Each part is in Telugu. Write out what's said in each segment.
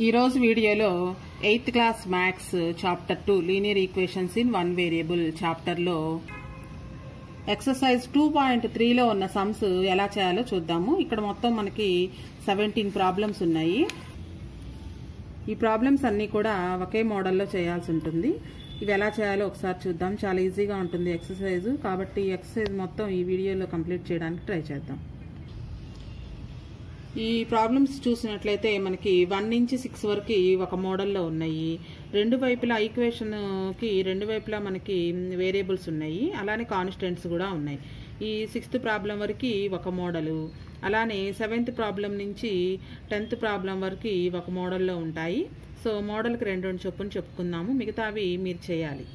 ఈరోజు వీడియోలో eighth class maths chapter two linear equations in one variable చాప్టర్లో ఎక్సర్సైజ్ టూ పాయింట్ త్రీలో ఉన్న సమ్స్ ఎలా చేయాలో చూద్దాము ఇక్కడ మొత్తం మనకి సెవెంటీన్ ప్రాబ్లమ్స్ ఉన్నాయి ఈ ప్రాబ్లమ్స్ అన్నీ కూడా ఒకే మోడల్లో చేయాల్సి ఉంటుంది ఇవి ఎలా చేయాలో ఒకసారి చూద్దాం చాలా ఈజీగా ఉంటుంది ఎక్సర్సైజ్ కాబట్టి ఈ ఎక్సర్సైజ్ మొత్తం ఈ వీడియోలో కంప్లీట్ చేయడానికి ట్రై చేద్దాం ఈ ప్రాబ్లమ్స్ చూసినట్లయితే మనకి వన్ నుంచి సిక్స్ వరకు ఒక మోడల్లో ఉన్నాయి రెండు వైపులా ఈక్వేషన్కి రెండు వైపులా మనకి వేరియబుల్స్ ఉన్నాయి అలానే కాన్స్టెంట్స్ కూడా ఉన్నాయి ఈ సిక్స్త్ ప్రాబ్లం వరకు ఒక మోడలు అలానే సెవెంత్ ప్రాబ్లం నుంచి టెన్త్ ప్రాబ్లం వరకు ఒక మోడల్లో ఉంటాయి సో మోడల్కి రెండు రెండు చొప్పున చెప్పుకుందాము మిగతావి మీరు చేయాలి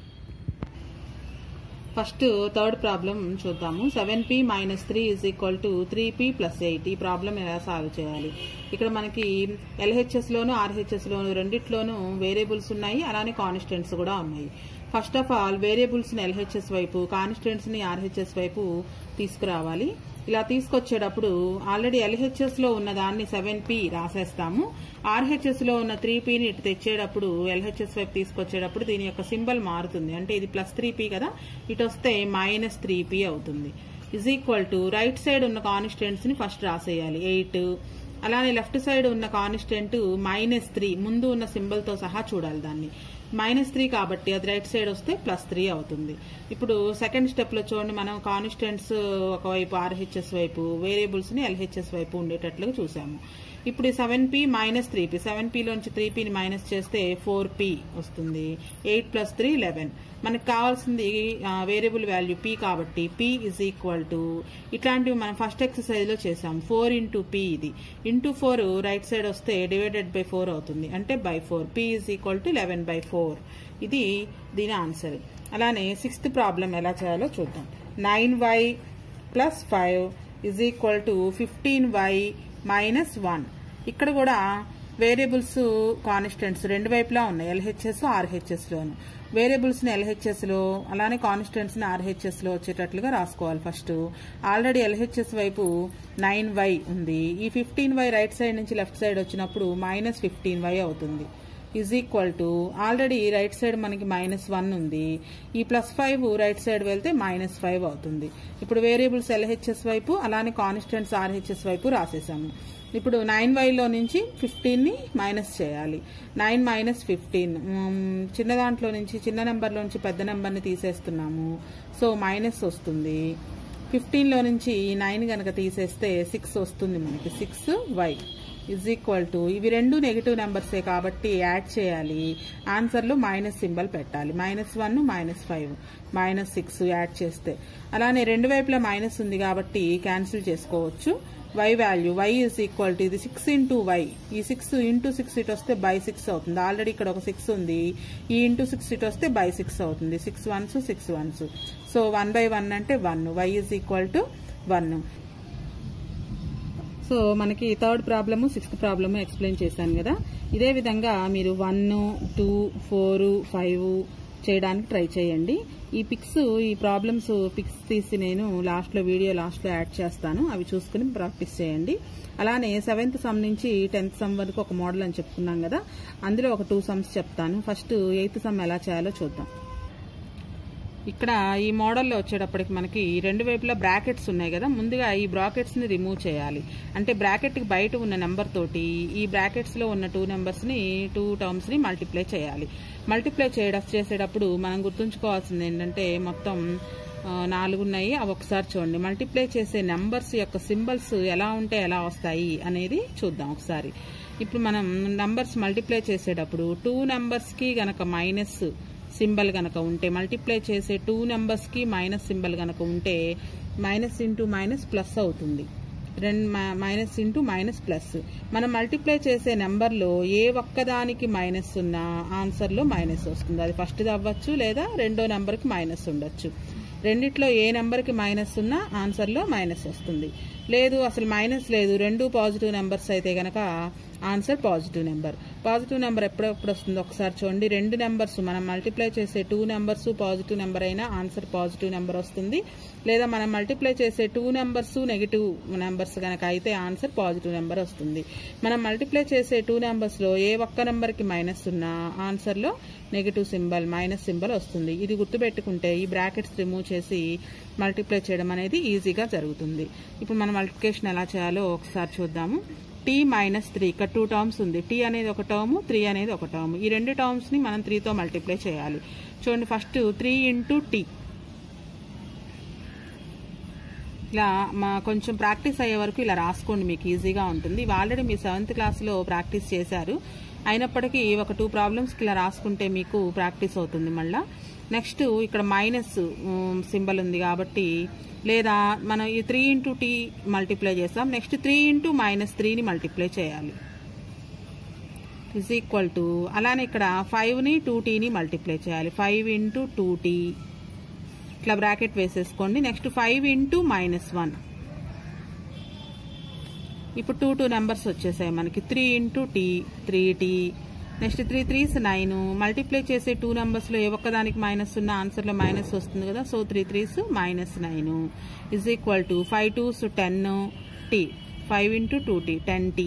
ఫస్ట్ థర్డ్ ప్రాబ్లం చూద్దాము seven P minus three is equal to three P plus eight ఈ ప్రాబ్లం ఎలా సాల్వ్ చేయాలి ఇక్కడ మనకి ఎల్హెచ్ఎస్లోను ఆర్హెచ్ఎస్లోను రెండిట్లోనూ వేరియబుల్స్ ఉన్నాయి అలానే కాన్స్టెంట్స్ కూడా ఉన్నాయి ఫస్ట్ ఆఫ్ ఆల్ వేరియబుల్స్ని ఎల్హెచ్ఎస్ వైపు కాన్స్టెంట్స్ని ఆర్హెచ్ఎస్ వైపు తీసుకురావాలి ఇలా తీసుకొచ్చేటప్పుడు ఆల్రెడీ ఎల్హెచ్ఎస్ లో ఉన్న దాన్ని సెవెన్ పి రాసేస్తాము ఆర్హెచ్ఎస్ లో ఉన్న త్రీ పిని ఇటు తెచ్చేటప్పుడు ఎల్హెచ్ఎస్ వైపు తీసుకొచ్చేటప్పుడు దీని యొక్క సింబల్ మారుతుంది అంటే ఇది ప్లస్ త్రీ పి కదా ఇటు వస్తే మైనస్ త్రీ పి అవుతుంది is equal to right side ఉన్న కాన్స్టెంట్స్ ని ఫస్ట్ రాసేయాలి ఎయిట్ అలానే లెఫ్ట్ సైడ్ ఉన్న కాన్స్టెంట్ మైనస్ త్రీ ముందు ఉన్న సింబల్ తో సహా చూడాలి దాన్ని మైనస్ త్రీ కాబట్టి అది రైట్ సైడ్ వస్తే ప్లస్ త్రీ అవుతుంది ఇప్పుడు సెకండ్ స్టెప్ లో చూడండి మనం కాన్స్టెంట్స్ ఒకవైపు ఆర్హెచ్ఎస్ వైపు వేరియబుల్స్ ని ఎల్హెచ్ఎస్ వైపు ఉండేటట్లుగా చూసాము ఇప్పుడు seven P minus three P seven పిలోంచి త్రీ పిని మైనస్ చేస్తే ఫోర్ పి వస్తుంది ఎయిట్ ప్లస్ త్రీ లెవెన్ మనకు కావాల్సింది వేరియబుల్ వాల్యూ పి కాబట్టి పి ఇజ్ ఈక్వల్ టు ఇట్లాంటివి మనం ఫస్ట్ ఎక్సర్సైజ్ లో చేసాం ఫోర్ ఇంటూ పి ఇది ఇంటూ ఫోర్ రైట్ సైడ్ వస్తే డివైడెడ్ బై ఫోర్ అవుతుంది అంటే by four P is equal to eleven by four ఇది దీని ఆన్సర్ అలానే సిక్స్త్ ప్రాబ్లం ఎలా చేయాలో చూద్దాం nine Y plus five is equal to fifteen Y minus one ఇక్కడ కూడా వేరియబుల్స్ కాన్స్టెంట్స్ రెండు వైపులా ఉన్నాయి ఎల్హెచ్ఎస్ ఆర్హెచ్ఎస్ లోను వేరియబుల్స్ ని ఎల్హెచ్ఎస్ లో అలానే కాన్స్టెంట్స్ ని ఆర్హెచ్ఎస్ లో వచ్చేటట్లుగా రాసుకోవాలి ఫస్ట్ ఆల్రెడీ ఎల్హెచ్ఎస్ వైపు నైన్ వై ఉంది ఈ ఫిఫ్టీన్ వై రైట్ సైడ్ నుంచి లెఫ్ట్ సైడ్ వచ్చినప్పుడు మైనస్ ఫిఫ్టీన్ వై అవుతుంది is equal to already right side మనకి మైనస్ వన్ ఉంది ఈ ప్లస్ ఫైవ్ రైట్ సైడ్ వెళ్తే మైనస్ ఫైవ్ అవుతుంది ఇప్పుడు వేరియబుల్స్ ఎల్హెచ్ఎస్ వైపు అలానే కాన్స్టెంట్స్ ఆర్హెచ్ఎస్ వైపు రాసేసాము ఇప్పుడు నైన్ వైలో నుంచి ఫిఫ్టీన్ని మైనస్ చేయాలి నైన్ మైనస్ ఫిఫ్టీన్ చిన్న దాంట్లో నుంచి చిన్న నెంబర్లో నుంచి పెద్ద నెంబర్ని తీసేస్తున్నాము సో మైనస్ వస్తుంది ఫిఫ్టీన్లో నుంచి ఈ నైన్ కనుక తీసేస్తే సిక్స్ వస్తుంది మనకి six Y is equal to ఇవి రెండు నెగిటివ్ నెంబర్సే కాబట్టి యాడ్ చేయాలి ఆన్సర్లో మైనస్ సింబల్ పెట్టాలి minus one minus five minus six add చేస్తే అలానే రెండు వైపులా మైనస్ ఉంది కాబట్టి క్యాన్సిల్ చేసుకోవచ్చు Y value Y is equal to ఇది సిక్స్ ఇంటూ వై ఈ సిక్స్ ఇంటూ సిక్స్ ఇటు వస్తే బై సిక్స్ అవుతుంది ఆల్రెడీ ఇక్కడ ఒక సిక్స్ ఉంది ఈ ఇంటూ సిక్స్ ఇటు వస్తే బై సిక్స్ అవుతుంది six ones six ones so one by one అంటే one Y is equal to one so మనకి third problem sixth problem explain చేశాను కదా ఇదే విధంగా మీరు వన్ టూ ఫోర్ ఫైవ్ చేయడానికి ట్రై చేయండి ఈ పిక్స్ ఈ ప్రాబ్లమ్స్ పిక్స్ తీసి నేను లాస్ట్లో వీడియో లాస్ట్లో యాడ్ చేస్తాను అవి చూసుకుని ప్రాక్టీస్ చేయండి అలానే సెవెంత్ సమ్ నుంచి టెన్త్ సమ్ వరకు ఒక మోడల్ అని చెప్పుకున్నాం కదా అందులో ఒక టూ సమ్స్ చెప్తాను ఫస్ట్ ఎయిత్ సమ్ ఎలా చేయాలో చూద్దాం ఇక్కడ ఈ మోడల్లో వచ్చేటప్పటికి మనకి రెండు వైపులా బ్రాకెట్స్ ఉన్నాయి కదా ముందుగా ఈ బ్రాకెట్స్ ని రిమూవ్ చేయాలి అంటే బ్రాకెట్ కి బయట ఉన్న నెంబర్ తోటి ఈ బ్రాకెట్స్ లో ఉన్న టూ నెంబర్స్ ని టూ టర్మ్స్ ని మల్టిప్లై చేయాలి మల్టిప్లై చేయడం చేసేటప్పుడు మనం గుర్తుంచుకోవాల్సింది ఏంటంటే మొత్తం నాలుగు ఉన్నాయి అవి ఒకసారి చూడండి మల్టిప్లై చేసే నెంబర్స్ యొక్క సింబల్స్ ఎలా ఉంటే ఎలా వస్తాయి అనేది చూద్దాం ఒకసారి ఇప్పుడు మనం నంబర్స్ మల్టిప్లై చేసేటప్పుడు టూ నెంబర్స్ కి గనక మైనస్ సింబల్ గనక ఉంటే మల్టిప్లై చేసే టూ నెంబర్స్ కి మైనస్ సింబల్ గనక ఉంటే మైనస్ ఇంటూ మైనస్ ప్లస్ అవుతుంది రెండు మైనస్ ఇంటూ మైనస్ ప్లస్ మనం మల్టిప్లై చేసే నెంబర్లో ఏ ఒక్కదానికి మైనస్ ఉన్నా ఆన్సర్లో మైనస్ వస్తుంది అది ఫస్ట్ది అవ్వచ్చు లేదా రెండో నెంబర్కి మైనస్ ఉండొచ్చు రెండిట్లో ఏ నెంబర్కి మైనస్ ఉన్నా ఆన్సర్లో మైనస్ వస్తుంది లేదు అసలు మైనస్ లేదు రెండు పాజిటివ్ నెంబర్స్ అయితే గనక answer positive number positive number ఎప్పుడెప్పుడు వస్తుందో ఒకసారి చూడండి రెండు నెంబర్స్ మనం మల్టిప్లై చేసే టూ నెంబర్స్ పాజిటివ్ నెంబర్ అయినా ఆన్సర్ పాజిటివ్ నెంబర్ వస్తుంది లేదా మనం మల్టిప్లై చేసే టూ నెంబర్స్ నెగిటివ్ నెంబర్స్ కనుక అయితే ఆన్సర్ పాజిటివ్ నెంబర్ వస్తుంది మనం మల్టిప్లై చేసే టూ నెంబర్స్లో ఏ ఒక్క నెంబర్కి మైనస్ ఉన్నా ఆన్సర్లో నెగిటివ్ సింబల్ మైనస్ సింబల్ వస్తుంది ఇది గుర్తుపెట్టుకుంటే ఈ బ్రాకెట్స్ రిమూవ్ చేసి మల్టిప్లై చేయడం అనేది ఈజీగా జరుగుతుంది ఇప్పుడు మనం మల్టిప్లికేషన్ ఎలా చేయాలో ఒకసారి చూద్దాము టీ మైనస్ త్రీ ఇక్కడ టూ టర్మ్స్ ఉంది టీ అనేది ఒక టర్మ్ త్రీ అనేది ఒక టర్మ్ ఈ రెండు టర్మ్స్ని మనం త్రీతో మల్టిప్లై చేయాలి చూడండి ఫస్ట్ త్రీ ఇంటూ టీ ఇలా మా కొంచెం ప్రాక్టీస్ అయ్యే వరకు ఇలా రాసుకోండి మీకు ఈజీగా ఉంటుంది ఇవి ఆల్రెడీ మీ సెవెంత్ క్లాస్లో ప్రాక్టీస్ చేశారు అయినప్పటికీ ఒక టూ ప్రాబ్లమ్స్కి ఇలా రాసుకుంటే మీకు ప్రాక్టీస్ అవుతుంది మళ్ళా నెక్స్ట్ ఇక్కడ మైనస్ సింబల్ ఉంది కాబట్టి లేదా మనం ఈ త్రీ ఇంటూ టీ మల్టిప్లై చేస్తాం నెక్స్ట్ త్రీ ఇంటూ మైనస్ త్రీని మల్టిప్లై చేయాలి ఇజ్ ఈక్వల్ టు అలానే ఇక్కడ ఫైవ్ని టూ టీని మల్టిప్లై చేయాలి ఫైవ్ ఇంటూ టూ టీ ఇట్లా బ్రాకెట్ వేసేసుకోండి next five into minus one ఇప్పుడు టూ టూ నెంబర్స్ వచ్చేసాయి మనకి three into T three T next three threes nine multiply చేసే టూ నెంబర్స్లో ఏ ఒక్కదానికి మైనస్ ఉన్న ఆన్సర్లో మైనస్ వస్తుంది కదా so three threes minus nine is equal to five twos ten T five into two T ten T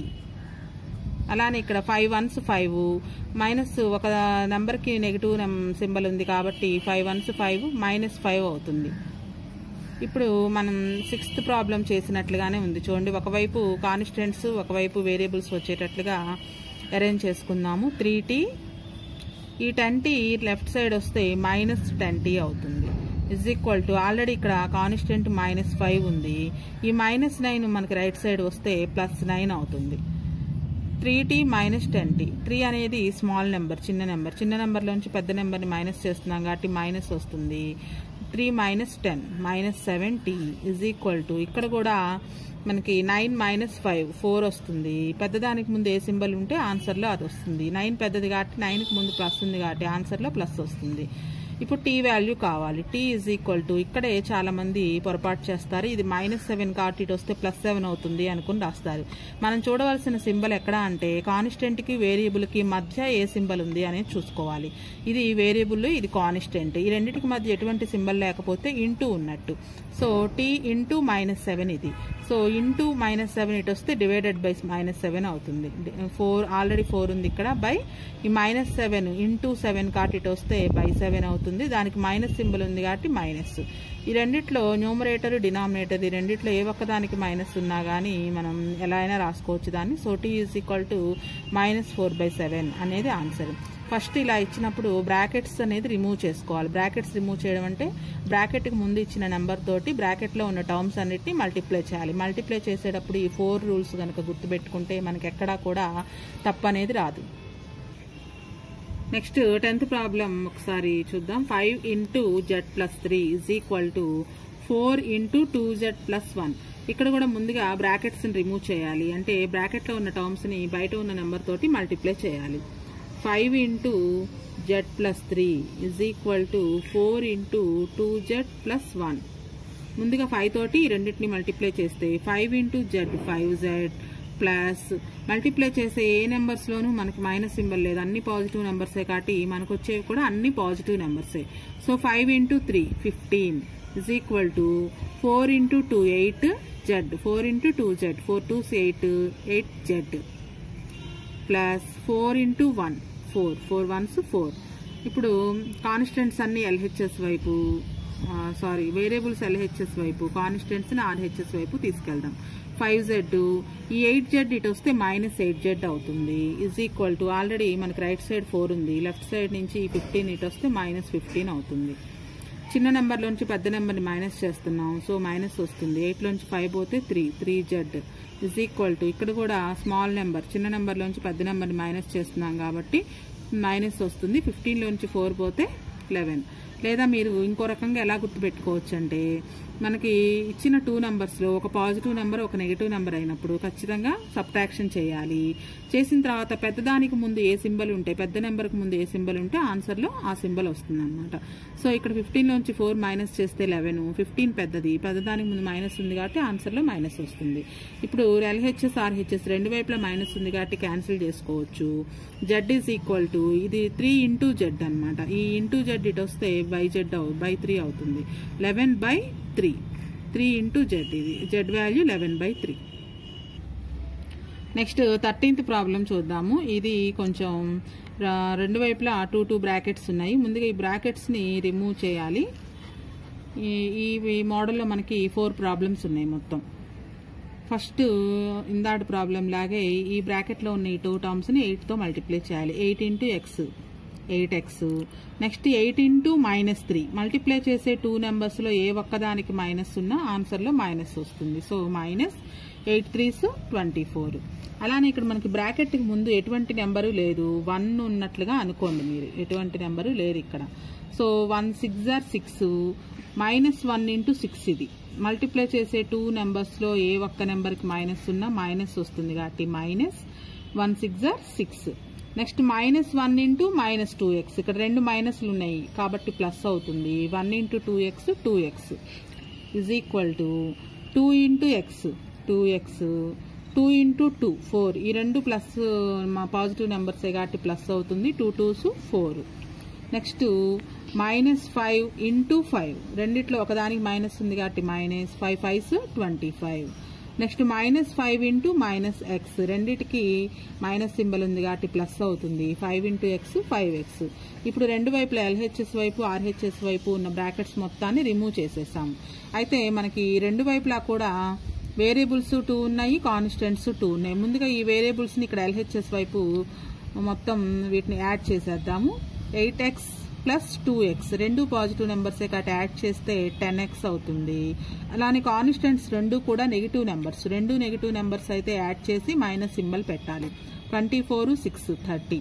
అలానే ఇక్కడ ఫైవ్ వన్స్ ఫైవ్ మైనస్ ఒక నెంబర్కి నెగిటివ్ సింబల్ ఉంది కాబట్టి five ones five minus five అవుతుంది ఇప్పుడు మనం సిక్స్త్ ప్రాబ్లం చేసినట్లుగానే ఉంది చూడండి ఒకవైపు కాన్స్టెంట్స్ ఒకవైపు వేరియబుల్స్ వచ్చేటట్లుగా అరేంజ్ చేసుకుందాము త్రీ టీ ఈ టెన్ టీ లెఫ్ట్ సైడ్ వస్తే మైనస్ టెన్ టీ అవుతుంది ఇజ్ ఈక్వల్ టు ఆల్రెడీ ఇక్కడ కాన్స్టెంట్ మైనస్ ఫైవ్ ఉంది ఈ మైనస్ నైన్ మనకి రైట్ సైడ్ వస్తే ప్లస్ నైన్ అవుతుంది three T minus ten T three అనేది స్మాల్ నెంబర్ చిన్న నెంబర్ చిన్న నెంబర్లోంచి పెద్ద నెంబర్ని మైనస్ చేస్తున్నాం కాబట్టి మైనస్ వస్తుంది three minus ten minus seven T is equal to ఇక్కడ కూడా మనకి నైన్ మైనస్ ఫైవ్ ఫోర్ వస్తుంది పెద్దదానికి ముందు ఏ సింబల్ ఉంటే ఆన్సర్లో అది వస్తుంది నైన్ పెద్దది కాబట్టి నైన్కి ముందు ప్లస్ ఉంది కాబట్టి ఆన్సర్లో ప్లస్ వస్తుంది ఇప్పుడు టీ వాల్యూ కావాలి టీ ఈజ్ ఈక్వల్ టు ఇక్కడే చాలా మంది పొరపాటు చేస్తారు ఇది మైనస్ సెవెన్ కాబట్టి ఇటు వస్తే ప్లస్ సెవెన్ అవుతుంది అనుకుని రాస్తారు మనం చూడవలసిన సింబల్ ఎక్కడ అంటే కాన్స్టెంట్ కి వేరియబుల్ కి మధ్య ఏ సింబల్ ఉంది అనేది చూసుకోవాలి ఇది వేరియబుల్ ఇది కాన్స్టెంట్ ఈ రెండింటికి మధ్య ఎటువంటి సింబల్ లేకపోతే ఇంటూ ఉన్నట్టు so t into minus seven ఇది సో ఇంటూ మైనస్ సెవెన్ ఇటు వస్తే డివైడెడ్ బై మైనస్ సెవెన్ అవుతుంది ఫోర్ ఆల్రెడీ ఫోర్ ఉంది ఇక్కడ బై ఈ మైనస్ సెవెన్ ఇంటూ సెవెన్ కాబట్టి ఇటు వస్తే బై సెవెన్ అవుతుంది దానికి మైనస్ సింబల్ ఉంది కాబట్టి మైనస్ ఈ రెండిట్లో న్యూమరేటర్ డినామినేటర్ ఈ రెండిట్లో ఏ ఒక్కదానికి మైనస్ ఉన్నా కానీ మనం ఎలా అయినా రాసుకోవచ్చు దాన్ని so t is equal to minus four by seven అనేది ఆన్సర్ ఫస్ట్ ఇలా ఇచ్చినప్పుడు బ్రాకెట్స్ అనేది రిమూవ్ చేసుకోవాలి బ్రాకెట్స్ రిమూవ్ చేయడం అంటే బ్రాకెట్కి ముందు ఇచ్చిన నెంబర్ తోటి బ్రాకెట్లో ఉన్న టర్మ్స్ అన్నిటిని మల్టిప్లై చేయాలి మల్టిప్లై చేసేటప్పుడు ఈ ఫోర్ రూల్స్ కనుక గుర్తుపెట్టుకుంటే మనకి ఎక్కడా కూడా తప్పు అనేది రాదు నెక్స్ట్ టెన్త్ ప్రాబ్లం ఒకసారి చూద్దాం five into z plus three is equal to four into two z plus one ఇక్కడ కూడా ముందుగా బ్రాకెట్స్ని రిమూవ్ చేయాలి అంటే బ్రాకెట్లో ఉన్న టర్మ్స్ని బయట ఉన్న నెంబర్ తోటి మల్టిప్లై చేయాలి five into z plus three is equal to four into two z plus one ముందుగా ఫైవ్ తోటి ఈ రెండింటిని మల్టిప్లై చేస్తే five into z five z plus multiply చేసే ఏ నెంబర్స్లోనూ మనకి మైనస్ సింబల్ లేదు అన్ని పాజిటివ్ నెంబర్సే కాబట్టి మనకు వచ్చేవి కూడా అన్ని పాజిటివ్ నెంబర్సే so five into three fifteen is equal to four into two eight z four into two z four two eight eight z plus four into one four four ones four ఇప్పుడు కాన్స్టెంట్స్ అన్ని ఎల్హెచ్ఎస్ వైపు సారీ వేరియబుల్స్ ఎల్హెచ్ఎస్ వైపు కాన్స్టెంట్స్ని ఆర్హెచ్ఎస్ వైపు తీసుకెళ్దాం ఫైవ్ జెడ్ ఈ ఎయిట్ జెడ్ ఇటు వస్తే మైనస్ ఎయిట్ జెడ్ అవుతుంది ఈజ్ ఈక్వల్ టు ఆల్రెడీ మనకి రైట్ సైడ్ ఫోర్ ఉంది లెఫ్ట్ సైడ్ నుంచి ఈ ఫిఫ్టీన్ ఇటు వస్తే మైనస్ ఫిఫ్టీన్ అవుతుంది చిన్న నెంబర్లోంచి పెద్ద నెంబర్ని మైనస్ చేస్తున్నాం సో మైనస్ వస్తుంది ఎయిట్లోంచి ఫైవ్ పోతే three three z is equal to ఇక్కడ కూడా స్మాల్ నెంబర్ చిన్న నెంబర్లోంచి పెద్ద నెంబర్ని మైనస్ చేస్తున్నాం కాబట్టి మైనస్ వస్తుంది ఫిఫ్టీన్లోంచి ఫోర్ పోతే లెవెన్ లేదా మీరు ఇంకో రకంగా ఎలా గుర్తుపెట్టుకోవచ్చు అంటే మనకి ఇచ్చిన టూ నెంబర్స్లో ఒక పాజిటివ్ నెంబర్ ఒక నెగిటివ్ నెంబర్ అయినప్పుడు ఖచ్చితంగా సబ్ట్రాక్షన్ చేయాలి చేసిన తర్వాత పెద్దదానికి ముందు ఏ సింబల్ ఉంటే పెద్ద నెంబర్కి ముందు ఏ సింబల్ ఉంటే ఆన్సర్లో ఆ సింబల్ వస్తుంది అనమాట సో ఇక్కడ ఫిఫ్టీన్ నుంచి ఫోర్ మైనస్ చేస్తే లెవెన్ ఫిఫ్టీన్ పెద్దది పెద్దదానికి ముందు మైనస్ ఉంది కాబట్టి ఆన్సర్లో మైనస్ వస్తుంది ఇప్పుడు ఎల్హెచ్ఎస్ ఆర్హెచ్ఎస్ రెండు వైపులా మైనస్ ఉంది కాబట్టి క్యాన్సిల్ చేసుకోవచ్చు జెడ్ ఈజ్ ఈక్వల్ టు ఇది త్రీ ఇంటూ జెడ్ అనమాట ఈ ఇంటూ జెడ్ ఇటు వస్తే బై జెడ్ బై త్రీ అవుతుంది eleven by three three into z ఇది z value eleven by three next thirteenth problem చూద్దాము ఇది కొంచెం ర- రెండు వైపులా టూ టూ బ్రాకెట్స్ ఉన్నాయి ముందుగా ఈ బ్రాకెట్స్ని రిమూవ్ చేయాలి ఈ- ఈ ఈ మోడల్లో మనకి ఫోర్ ప్రాబ్లమ్స్ ఉన్నాయి మొత్తం ఫస్ట్ ఇందాటి ప్రాబ్లం లాగే ఈ బ్రాకెట్లో ఉన్న ఈ టూ టర్మ్స్ని ఎయిట్తో మల్టిప్లై చేయాలి eight into x eight x next eight into minus three multiply చేసే టూ నెంబర్స్లో ఏ ఒక్కదానికి మైనస్ ఉన్నా ఆన్సర్లో మైనస్ వస్తుంది so minus eight threes twenty four అలానే ఇక్కడ మనకి బ్రాకెట్కి ముందు ఎటువంటి నెంబరు లేదు వన్ ఉన్నట్లుగా అనుకోండి మీరు ఎటువంటి నెంబరు లేదు ఇక్కడ so one six or six minus one into six ఇది మల్టిప్లై చేసే టూ నెంబర్స్లో ఏ ఒక్క నెంబర్కి మైనస్ ఉన్నా మైనస్ వస్తుంది కాబట్టి minus one six or six next minus one into minus two x ఇక్కడ రెండు మైనస్లు ఉన్నాయి కాబట్టి ప్లస్ అవుతుంది one into two x two x is equal to two into x two x two into two four ఈ రెండు ప్లస్ మా పాజిటివ్ నెంబర్సే కాబట్టి ప్లస్ అవుతుంది two twos four next minus five into five రెండిట్లో ఒకదానికి మైనస్ ఉంది కాబట్టి minus five fives twenty five next minus five into minus x రెండిటికి మైనస్ సింబల్ ఉంది కాబట్టి ప్లస్ అవుతుంది five into x five x ఇప్పుడు రెండు వైపుల ఎల్హెచ్ఎస్ వైపు ఆర్హెచ్ఎస్ వైపు ఉన్న బ్రాకెట్స్ మొత్తాన్ని రిమూవ్ చేసేసాం అయితే మనకి రెండు వైపులా కూడా వేరియబుల్స్ టూ ఉన్నాయి కాన్స్టెంట్స్ టూ ఉన్నాయి ముందుగా ఈ వేరియబుల్స్ని ఇక్కడ ఎల్హెచ్ఎస్ వైపు మొత్తం వీటిని యాడ్ చేసేద్దాము eight x plus two x రెండు పాజిటివ్ నెంబర్సే కాబట్టి యాడ్ చేస్తే టెన్ ఎక్స్ అవుతుంది అలానే కాన్స్టెంట్స్ రెండు కూడా నెగిటివ్ నెంబర్స్ రెండు నెగిటివ్ నెంబర్స్ అయితే యాడ్ చేసి మైనస్ సింబల్ పెట్టాలి twenty four six thirty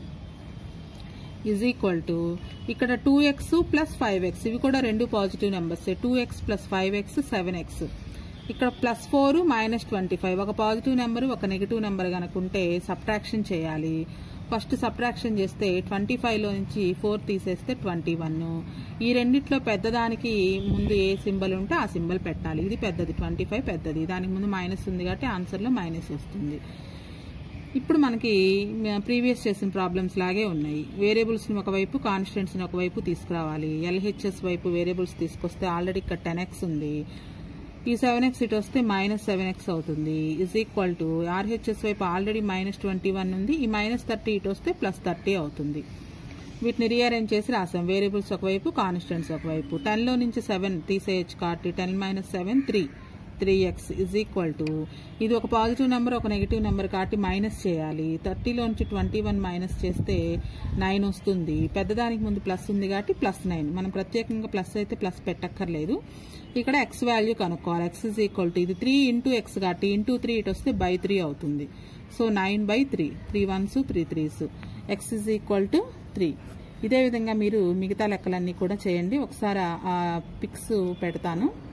is equal to ఇక్కడ two x plus five x ఇవి కూడా రెండు positive numbers two x plus five x seven x ఇక్కడ plus four minus twenty five ఒక పాజిటివ్ నెంబర్ ఒక నెగిటివ్ నెంబర్ కనుకుంటే సబ్ట్రాక్షన్ చేయాలి ఫస్ట్ సబ్ట్రాక్షన్ చేస్తే ట్వంటీ ఫైవ్లో నుంచి ఫోర్ తీసేస్తే ట్వంటీ వన్ ఈ రెండిట్లో పెద్దదానికి ముందు ఏ సింబల్ ఉంటే ఆ సింబల్ పెట్టాలి ఇది పెద్దది ట్వంటీ ఫైవ్ పెద్దది దానికి ముందు మైనస్ ఉంది కాబట్టి ఆన్సర్లో మైనస్ వస్తుంది ఇప్పుడు మనకి ప్రీవియస్ చేసిన ప్రాబ్లమ్స్ లాగే ఉన్నాయి వేరియబుల్స్ని ఒకవైపు కాన్స్టెంట్స్ని ఒకవైపు తీసుకురావాలి ఎల్హెచ్ఎస్ వైపు వేరియబుల్స్ తీసుకొస్తే ఆల్రెడీ ఇక్కడ టెన్ ఎక్స్ ఉంది ఈ సెవెన్ ఎక్స్ ఇటు వస్తే మైనస్ సెవెన్ ఎక్స్ అవుతుంది ఇజ్ ఈక్వల్ టు ఆర్హెచ్ఎస్ వైపు ఆల్రెడీ మైనస్ ట్వంటీ వన్ ఉంది ఈ మైనస్ థర్టీ ఇటు వస్తే ప్లస్ థర్టీ అవుతుంది వీటిని రీఅరేంజ్ చేసి రాసాం వేరియబుల్స్ ఒకవైపు కాన్స్టెంట్స్ ఒకవైపు టెన్లో నుంచి సెవెన్ తీసేయచ్చు కాబట్టి ten minus seven three three x is equal to ఇది ఒక పాజిటివ్ నెంబర్ ఒక నెగిటివ్ నెంబర్ కాబట్టి మైనస్ చేయాలి థర్టీలోంచి ట్వంటీ వన్ మైనస్ చేస్తే నైన్ వస్తుంది పెద్దదానికి ముందు ప్లస్ ఉంది కాబట్టి ప్లస్ నైన్ మనం ప్రత్యేకంగా ప్లస్ అయితే ప్లస్ పెట్టక్కర్లేదు ఇక్కడ ఎక్స్ వాల్యూ కనుక్కోవాలి ఎక్స్ ఇజ్ ఈక్వల్ టు ఇది త్రీ ఇంటూ ఎక్స్ కాబట్టి ఇంటూ త్రీ ఇటు వస్తే బై త్రీ అవుతుంది so nine by three three ones three threes x is equal to three ఇదే విధంగా మీరు మిగతా లెక్కలన్నీ కూడా చేయండి ఒకసారి ఆ పిక్స్ పెడతాను